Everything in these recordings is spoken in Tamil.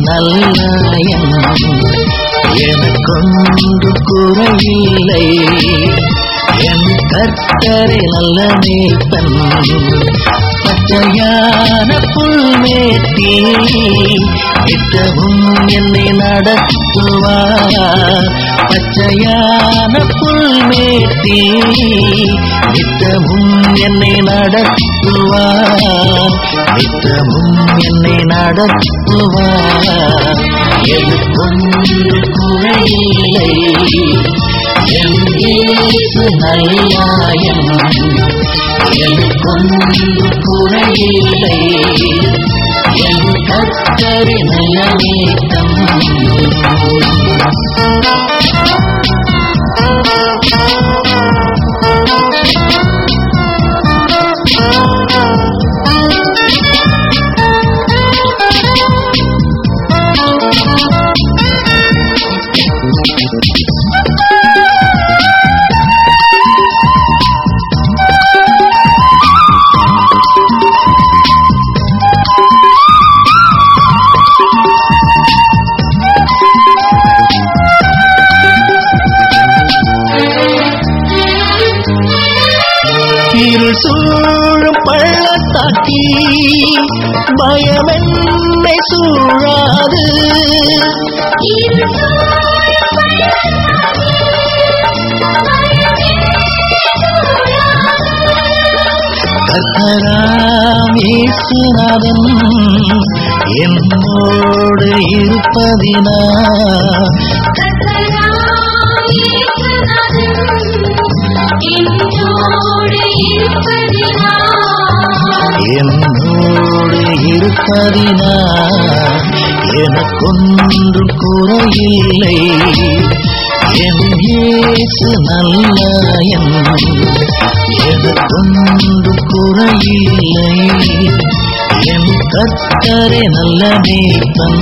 நல்லாயன் எனக்கொன்று குறையில்லை என் கர்த்தரை நல்ல மேய்ப்பன் பச்சையான புல்மேட்டி நித்தமும் என்னை நடத்துவார் பச்சையான புல்மேட்டி நித்தமும் என்னை நடத்துவார் நித்தமும் என்னை நடத்துவார் எதுக்கொன்று குறையில்லை என் இயேசு நல்லாயன் எனக்கொன்று குறையில்லை என் கத்தரின் நிலநேக்கம் இருள் சூழும் பள்ளத்தாக்கி பயமென்னை சூழாது கர்த்தராம் இயேசுநாதன் என்னோடு இருப்பதினா என்னோடு இருப்பதினா எனக்கொன்று குறையில்லை என் இயேசு நல்லயன் எனக்கொன்று குறையில்லை என் கர்த்தரே நல்ல நேசம்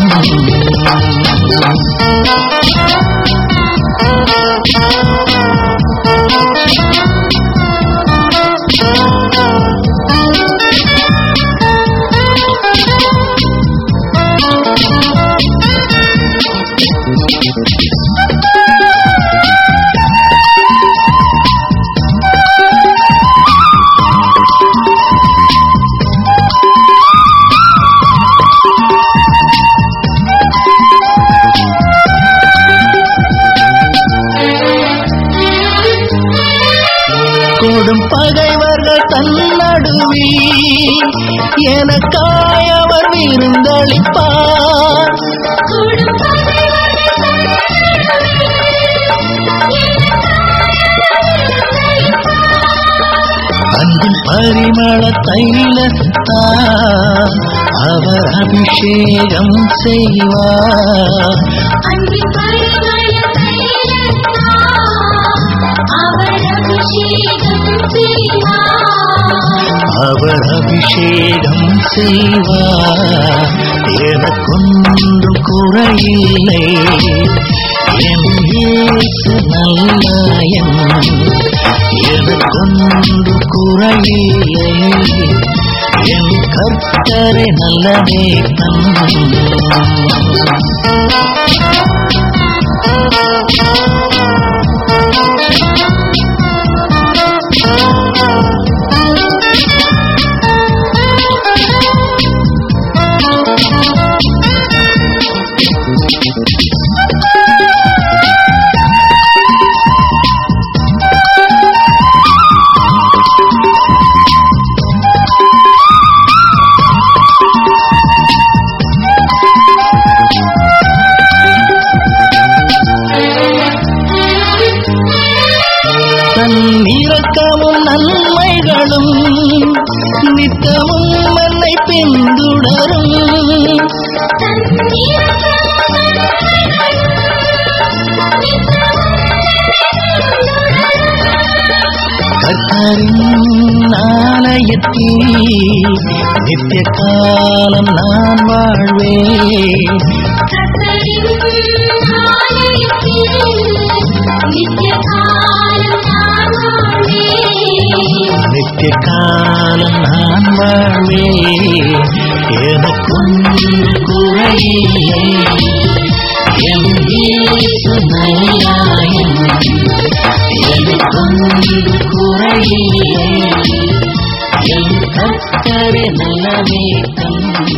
கொடும் பகைவர்கள் தன்னடுவி எனக்காய் அவர் விருந்தளிப்பார் அன்பின் பரிமள தைலத்தார் அவர் அபிஷேகம் செய்வார் அவர் அபிஷேகம் செய்வார் எனக்கொன்று குறையில்லை என் இயேசு நல்லயன் எனக்கொன்று குறையில்லை என் கர்த்தரை நல்ல நேசம் தன் இரக்கமும் நன்மைகளும் நித்தமும் என்னை பின்துடரும் கர்த்தரின் ஆலயத்தில் நித்திய காலம் நான் வாழ்வேன் நித்திய காலம் நான் வாழ்வேன் எனக்கொன்று குறையில்லை என் இயேசு நல்லாயன் எனக்கொன்று குறையில்லை என் கத்தரே நல்லவே கண்ணு